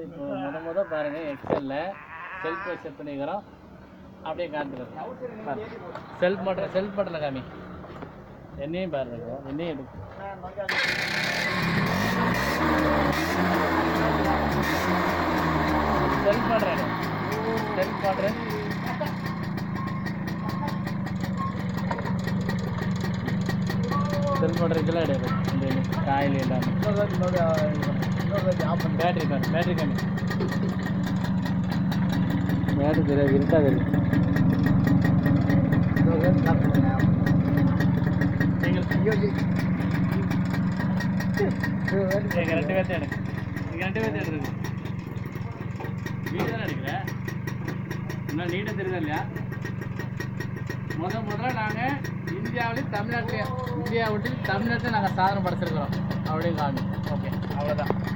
இப்போ முத முத பாருங்க எக்ஸலில் செல்ஃப் செட் பண்ணிக்கிறோம் அப்படியே காட்டுறது செல்ஃப் மட்டும் செல்ஃப் மட்டும் காமி என்னையும் பாருங்க என்னையும் எடுக்கும் செல்ஃப் பண்ணுறேன் செல்ஃப் பண்ணுறேன் செல்ஃப் பண்ணுறதுக்கெல்லாம் கிடையாது இந்த காயில் எல்லாமே பேட்டரி பேட்டரி பேட்டரி கம்மி பேட்டரி தெரியாது இருக்கா தெரியும் எங்க ரெண்டு பேர்த்த எடு எங்க ரெண்டு பேர்த்த எடுறது நீ தானே எடுக்கிற இன்னும் நீட்ட தெரியுதா இல்லையா முத முதல்ல நாங்கள் இந்தியாவிலையும் தமிழ்நாட்டிலையும் இந்தியா விட்டு தமிழ்நாட்டில் நாங்கள் சாதனை படைச்சிருக்கிறோம் அப்படின்னு காமி ஓகே அவ்வளோதான்